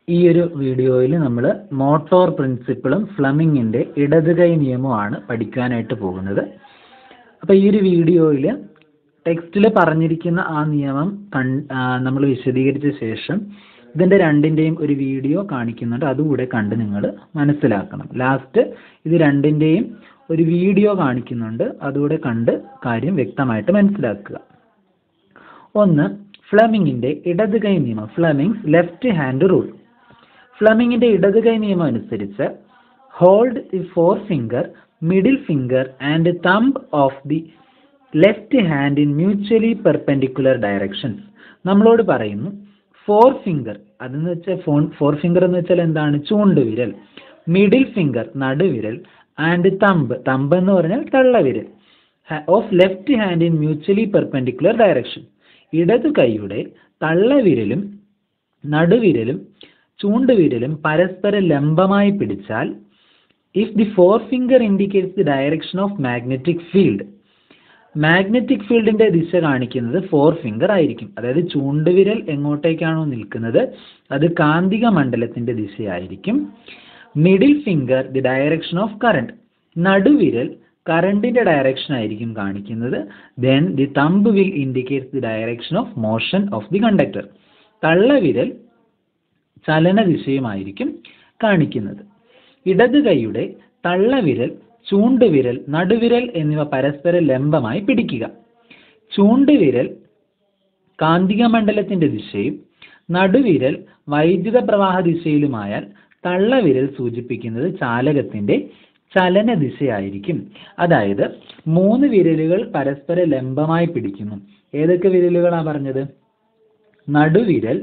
ഈ ഒരു വീഡിയോയിൽ നമ്മൾ മോട്ടോർ പ്രിൻസിപ്പിളും ഫ്ലമിങ്ങിൻ്റെ ഇടത് കൈ നിയമവുമാണ് പഠിക്കാനായിട്ട് പോകുന്നത് അപ്പോൾ ഈ ഒരു വീഡിയോയിൽ ടെക്സ്റ്റിൽ പറഞ്ഞിരിക്കുന്ന ആ നിയമം കൺ നമ്മൾ വിശദീകരിച്ച ശേഷം ഇതിൻ്റെ രണ്ടിൻ്റെയും ഒരു വീഡിയോ കാണിക്കുന്നുണ്ട് അതുകൂടെ കണ്ട് നിങ്ങൾ മനസ്സിലാക്കണം ലാസ്റ്റ് ഇത് രണ്ടിൻ്റെയും ഒരു വീഡിയോ കാണിക്കുന്നുണ്ട് അതുകൂടെ കണ്ട് കാര്യം വ്യക്തമായിട്ട് മനസ്സിലാക്കുക ഒന്ന് ഫ്ലമിങ്ങിൻ്റെ ഇടത് കൈ നിയമം ഫ്ലമിങ്സ് ലെഫ്റ്റ് ഹാൻഡ് റൂൾ ഫ്ലമിങ്ങിൻ്റെ ഇടത് കൈ നിയമം അനുസരിച്ച് hold the fore finger middle finger and thumb of the left hand in mutually perpendicular directions നമ്മളോട് പറയുന്നു ഫോർ ഫിംഗർ അതെന്ന് വെച്ചാൽ ഫോൺ ഫോർ ഫിംഗർ എന്ന് വെച്ചാൽ എന്താണ് ചൂണ്ടുവിരൽ മിഡിൽ ഫിംഗർ നടുവിരൽ ആൻഡ് തമ്പ് തമ്പ് എന്ന് പറഞ്ഞാൽ തള്ളവിരൽ of left hand in mutually perpendicular direction ഇടതു കൈയുടെ തള്ളവിരലും നടുവിരലും ചൂണ്ടുവിരലും പരസ്പരം ലംബമായി പിടിച്ചാൽ if the fore finger indicates the direction of magnetic field magnetic ഫീൽഡിന്റെ ദിശ കാണിക്കുന്നത് ഫോർ ഫിംഗർ ആയിരിക്കും അതായത് ചൂണ്ടുവിരൽ എങ്ങോട്ടേക്കാണോ നിൽക്കുന്നത് അത് കാന്തിക മണ്ഡലത്തിന്റെ ദിശയായിരിക്കും middle finger the direction of current നടുവിരൽ കറണ്ടിന്റെ ഡയറക്ഷൻ ആയിരിക്കും കാണിക്കുന്നത് then the thumb will indicates the direction of motion of the conductor തള്ളവിരൽ ചലന ദിശയുമായിരിക്കും കാണിക്കുന്നത് ഇടത് കൈയുടെ തള്ളവിരൽ ചൂണ്ടുവിരൽ നടുവിരൽ എന്നിവ പരസ്പരം ലംബമായി പിടിക്കുക ചൂണ്ടുവിരൽ കാന്തിക മണ്ഡലത്തിന്റെ ദിശയും നടുവിരൽ വൈദ്യുത പ്രവാഹ ദിശയിലുമായാൽ തള്ളവിരൽ സൂചിപ്പിക്കുന്നത് ചാലകത്തിന്റെ ചലന ദിശയായിരിക്കും അതായത് മൂന്ന് വിരലുകൾ പരസ്പരം ലംബമായി പിടിക്കുന്നു ഏതൊക്കെ വിരലുകളാണ് പറഞ്ഞത് നടുവിരൽ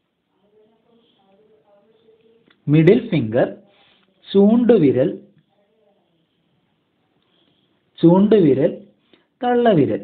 മിഡിൽ ഫിംഗർ ചൂണ്ടുവിരൽ ചൂണ്ടുവിരൽ തള്ളവിരൽ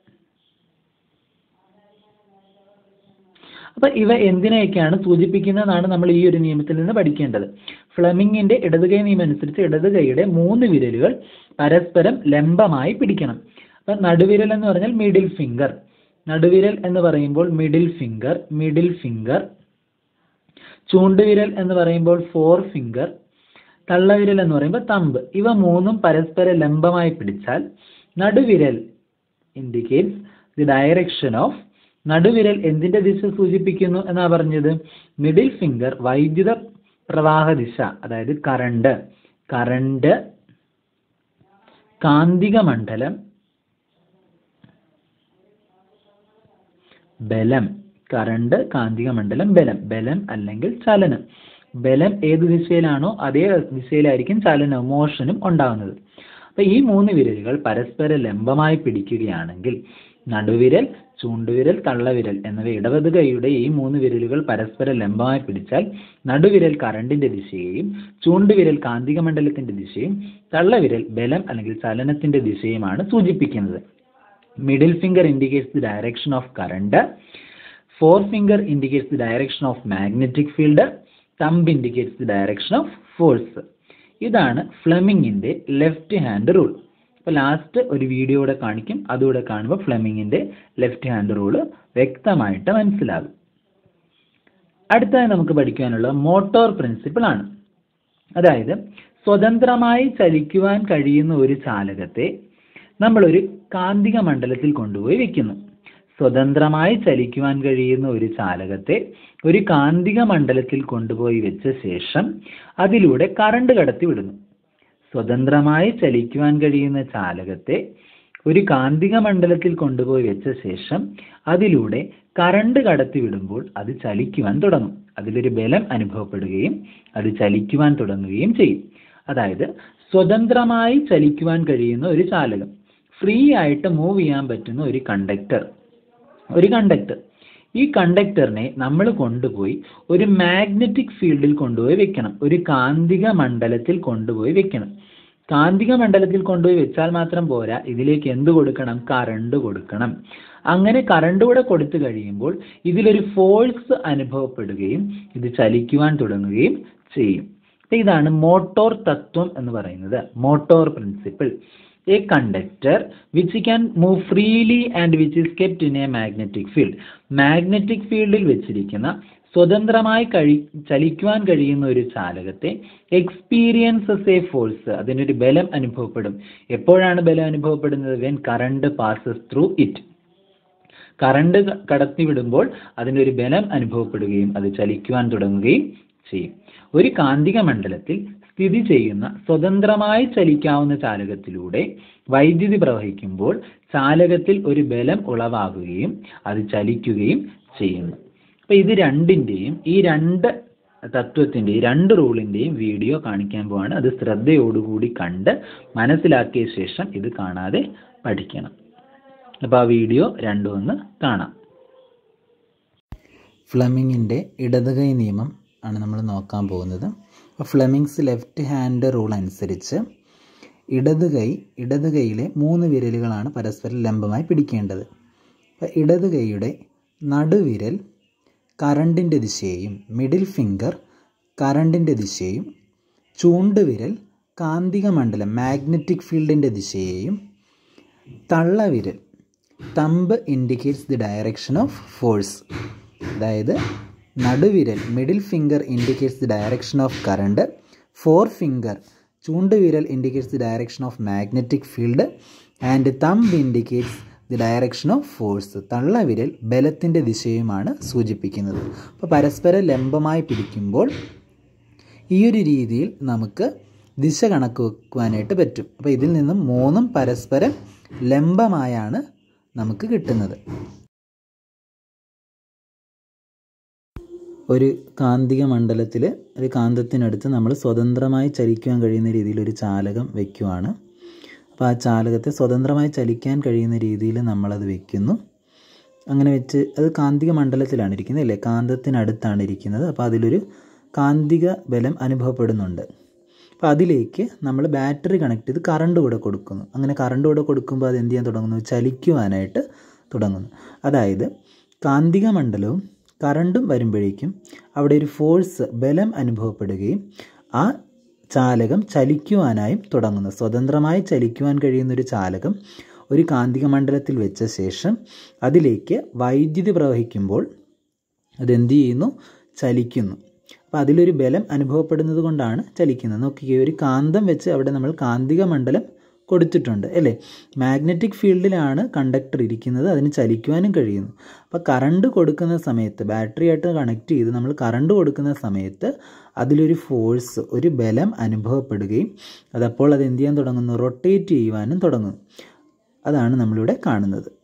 അപ്പൊ ഇവ എന്തിനെയൊക്കെയാണ് സൂചിപ്പിക്കുന്നതെന്നാണ് നമ്മൾ ഈ ഒരു നിയമത്തിൽ നിന്ന് പഠിക്കേണ്ടത് ഫ്ലമിങ്ങിന്റെ ഇടതുകൈ നിയമം അനുസരിച്ച് ഇടത് കൈയുടെ മൂന്ന് വിരലുകൾ പരസ്പരം ലംബമായി പിടിക്കണം അപ്പൊ നടുവിരൽ എന്ന് പറഞ്ഞാൽ മിഡിൽ ഫിംഗർ നടുവിരൽ എന്ന് പറയുമ്പോൾ മിഡിൽ ഫിംഗർ മിഡിൽ ഫിംഗർ ചൂണ്ടുവിരൽ എന്ന് പറയുമ്പോൾ ഫോർ ഫിംഗർ തള്ളവിരൽ എന്ന് പറയുമ്പോൾ തമ്പ് ഇവ മൂന്നും പരസ്പരം ലംബമായി പിടിച്ചാൽ നടുവിരൽ ഇൻഡിക്കേറ്റ്സ് ദി ഡയറക്ഷൻ ഓഫ് നടുവിരൽ എന്തിന്റെ ദിശ സൂചിപ്പിക്കുന്നു എന്നാ പറഞ്ഞത് മിഡിൽ ഫിംഗർ വൈദ്യുത പ്രവാഹ ദിശ അതായത് കറണ്ട് കറണ്ട് കാന്തിക മണ്ഡലം ബലം കറണ്ട് കാന്തിക മണ്ഡലം ബലം ബലം അല്ലെങ്കിൽ ചലനം ബലം ഏത് ദിശയിലാണോ അതേ ദിശയിലായിരിക്കും ചലനവും മോഷനും ഉണ്ടാകുന്നത് അപ്പൊ ഈ മൂന്ന് വിരലുകൾ പരസ്പരം ലംബമായി പിടിക്കുകയാണെങ്കിൽ നടുവിരൽ ചൂണ്ടുവിരൽ തള്ളവിരൽ എന്നിവ ഇടവത് കൈയുടെ ഈ മൂന്ന് വിരലുകൾ പരസ്പരം ലംബമായി പിടിച്ചാൽ നടുവിരൽ കറണ്ടിന്റെ ദിശയെയും ചൂണ്ടുവിരൽ കാന്തിക മണ്ഡലത്തിന്റെ ദിശയും തള്ളവിരൽ ബലം അല്ലെങ്കിൽ ചലനത്തിന്റെ ദിശയുമാണ് സൂചിപ്പിക്കുന്നത് middle finger indicates the direction of current fore finger indicates the direction of magnetic field thumb indicates the direction of force ഇതാണ് ഫ്ലെമിങ്ങിന്റെ ലെഫ്റ്റ് ഹാൻഡ് റൂൾ അപ്പോൾ ലാസ്റ്റ് ഒരു വീഡിയോ കൂടെ കാണിക്കും അതുകൂടെ കാണുമ്പോൾ ഫ്ലെമിങ്ങിന്റെ ലെഫ്റ്റ് ഹാൻഡ് റൂള് വ്യക്തമായിട്ട് മനസ്സിലാകും അടുത്തതായി നമുക്ക് പഠിക്കാനുള്ള മോട്ടോർ പ്രിൻസിപ്പിൾ ആണ് അതായത് സ്വതന്ത്രമായി ചലിക്കുവാൻ കഴിയുന്ന ഒരു ചാലകത്തെ നമ്മളൊരു കാന്തിക മണ്ഡലത്തിൽ കൊണ്ടുപോയി വെക്കുന്നു സ്വതന്ത്രമായി ചലിക്കുവാൻ കഴിയുന്ന ഒരു ചാലകത്തെ ഒരു കാന്തിക മണ്ഡലത്തിൽ കൊണ്ടുപോയി വെച്ച ശേഷം അതിലൂടെ കറണ്ട് കടത്തി വിടുന്നു സ്വതന്ത്രമായി ചലിക്കുവാൻ കഴിയുന്ന ചാലകത്തെ ഒരു കാന്തിക മണ്ഡലത്തിൽ കൊണ്ടുപോയി വെച്ച ശേഷം അതിലൂടെ കറണ്ട് കടത്തി വിടുമ്പോൾ അത് ചലിക്കുവാൻ തുടങ്ങും അതിലൊരു ബലം അനുഭവപ്പെടുകയും അത് ചലിക്കുവാൻ തുടങ്ങുകയും ചെയ്യും അതായത് സ്വതന്ത്രമായി ചലിക്കുവാൻ കഴിയുന്ന ഒരു ചാലകം ഫ്രീ ആയിട്ട് മൂവ് ചെയ്യാൻ പറ്റുന്ന ഒരു കണ്ടക്ടർ ഒരു കണ്ടക്ടർ ഈ കണ്ടക്ടറിനെ നമ്മൾ കൊണ്ടുപോയി ഒരു മാഗ്നറ്റിക് ഫീൽഡിൽ കൊണ്ടുപോയി വെക്കണം ഒരു കാന്തിക മണ്ഡലത്തിൽ കൊണ്ടുപോയി വെക്കണം കാന്തിക മണ്ഡലത്തിൽ കൊണ്ടുപോയി വെച്ചാൽ മാത്രം പോരാ ഇതിലേക്ക് എന്ത് കൊടുക്കണം കറണ്ട് കൊടുക്കണം അങ്ങനെ കറണ്ട് കൂടെ കൊടുത്തു കഴിയുമ്പോൾ ഇതിലൊരു ഫോഴ്സ് അനുഭവപ്പെടുകയും ഇത് ചലിക്കുവാൻ തുടങ്ങുകയും ചെയ്യും ഇതാണ് മോട്ടോർ തത്വം എന്ന് പറയുന്നത് motor principle a conductor which can move freely and which is kept in a magnetic field magnetic ഫീൽഡിൽ വെച്ചിരിക്കുന്ന സ്വതന്ത്രമായി കഴി ചലിക്കുവാൻ കഴിയുന്ന ഒരു ചാലകത്തെ എക്സ്പീരിയൻസസ് എ ഫോഴ്സ് അതിനൊരു ബലം അനുഭവപ്പെടും എപ്പോഴാണ് ബലം അനുഭവപ്പെടുന്നത് when current passes through it current കടത്തിവിടുമ്പോൾ അതിനൊരു ബലം അനുഭവപ്പെടുകയും അത് ചലിക്കുവാൻ തുടങ്ങുകയും ചെയ്യും ഒരു കാന്തിക മണ്ഡലത്തിൽ സ്ഥിതി ചെയ്യുന്ന സ്വതന്ത്രമായി ചലിക്കാവുന്ന ചാലകത്തിലൂടെ വൈദ്യുതി പ്രവഹിക്കുമ്പോൾ ചാലകത്തിൽ ഒരു ബലം ഉളവാകുകയും അത് ചലിക്കുകയും ചെയ്യുന്നു അപ്പൊ ഇത് രണ്ടിന്റെയും ഈ രണ്ട് തത്വത്തിന്റെ ഈ രണ്ട് റൂളിന്റെയും വീഡിയോ കാണിക്കാൻ പോവാണ് അത് ശ്രദ്ധയോടുകൂടി കണ്ട് മനസ്സിലാക്കിയ ശേഷം ഇത് കാണാതെ പഠിക്കണം അപ്പോൾ ആ വീഡിയോ രണ്ടും ഒന്ന് കാണാം ഫ്ലെമിങ്ങിൻ്റെ ഇടതുകൈ നിയമം ആണ് നമ്മൾ നോക്കാൻ പോകുന്നത് അപ്പോൾ ഫ്ലെമിങ്സ് ലെഫ്റ്റ് ഹാൻഡ് റൂൾ അനുസരിച്ച് ഇടതുകൈ ഇടതുകൈയിലെ മൂന്ന് വിരലുകളാണ് പരസ്പരം ലംബമായി പിടിക്കേണ്ടത് അപ്പോൾ ഇടതുകൈയുടെ നടുവിരൽ കറണ്ടിൻ്റെ ദിശയെയും മിഡിൽ ഫിംഗർ കറണ്ടിൻ്റെ ദിശയെയും ചൂണ്ടുവിരൽ കാന്തിക മണ്ഡലം മാഗ്നറ്റിക് ഫീൽഡിൻ്റെ ദിശയെയും തള്ളവിരൽ thumb indicates the direction of force അതായത് നടുവിരൽ middle finger indicates the direction of current fore finger ചൂണ്ടുവിരൽ indicates the direction of magnetic field and thumb indicates the direction of force തള്ളവിരൽ ബലത്തിൻ്റെ ദിശയുമാണ് സൂചിപ്പിക്കുന്നത് അപ്പോൾ പരസ്പരം ലംബമായി പിടിക്കുമ്പോൾ ഈ ഒരു രീതിയിൽ നമുക്ക് ദിശ കണക്ക് വെക്കുവാനായിട്ട് പറ്റും അപ്പോൾ ഇതിൽ നിന്നും മൂന്നും പരസ്പരം ലംബമായാണ് നമുക്ക് കിട്ടുന്നത് ഒരു കാന്തിക മണ്ഡലത്തിൽ ഒരു കാന്തത്തിനടുത്ത് നമ്മൾ സ്വതന്ത്രമായി ചലിക്കുവാൻ കഴിയുന്ന രീതിയിൽ ഒരു ചാലകം വയ്ക്കുവാണ് അപ്പോൾ ആ ചാലകത്തെ സ്വതന്ത്രമായി ചലിക്കാൻ കഴിയുന്ന രീതിയിൽ നമ്മളത് വെക്കുന്നു അങ്ങനെ വെച്ച് അത് കാന്തിക മണ്ഡലത്തിലാണ് ഇരിക്കുന്നത് അല്ലേ കാന്തത്തിനടുത്താണ് ഇരിക്കുന്നത് അപ്പോൾ അതിലൊരു കാന്തിക ബലം അനുഭവപ്പെടുന്നുണ്ട് അപ്പോൾ അതിലേക്ക് നമ്മൾ ബാറ്ററി കണക്ട് ചെയ്ത് കറണ്ട് കൂടെ കൊടുക്കുന്നു അങ്ങനെ കറണ്ട് കൂടെ കൊടുക്കുമ്പോൾ അത് എന്ത് ചെയ്യാൻ തുടങ്ങുന്നു ചലിക്കുവാനായിട്ട് തുടങ്ങുന്നു അതായത് കാന്തിക മണ്ഡലവും കറണ്ടും വരുമ്പോഴേക്കും അവിടെ ഒരു ഫോഴ്സ് ബലം അനുഭവപ്പെടുകയും ആ ചാലകം ചലിക്കുവാനായും തുടങ്ങുന്നു സ്വതന്ത്രമായി ചലിക്കുവാൻ കഴിയുന്ന ഒരു ചാലകം ഒരു കാന്തിക മണ്ഡലത്തിൽ വെച്ച ശേഷം അതിലേക്ക് വൈദ്യുതി പ്രവഹിക്കുമ്പോൾ അതെന്ത് ചെയ്യുന്നു ചലിക്കുന്നു അപ്പോൾ അതിലൊരു ബലം അനുഭവപ്പെടുന്നത് കൊണ്ടാണ് ചലിക്കുന്നത് നോക്കിക്കേ ഒരു കാന്തം വെച്ച് അവിടെ നമ്മൾ കാന്തിക മണ്ഡലം കൊടുത്തിട്ടുണ്ട് അല്ലേ മാഗ്നറ്റിക് ഫീൽഡിലാണ് കണ്ടക്ടർ ഇരിക്കുന്നത് അതിന് ചലിക്കുവാനും കഴിയുന്നു അപ്പോൾ കറണ്ട് കൊടുക്കുന്ന സമയത്ത് ബാറ്ററി ആയിട്ട് കണക്ട് ചെയ്ത് നമ്മൾ കറണ്ട് കൊടുക്കുന്ന സമയത്ത് അതിലൊരു ഫോഴ്സ് ഒരു ബലം അനുഭവപ്പെടുകയും അതപ്പോൾ അത് എന്ത് ചെയ്യാൻ തുടങ്ങുന്നു റൊട്ടേറ്റ് ചെയ്യുവാനും തുടങ്ങുന്നു അതാണ് നമ്മളിവിടെ കാണുന്നത്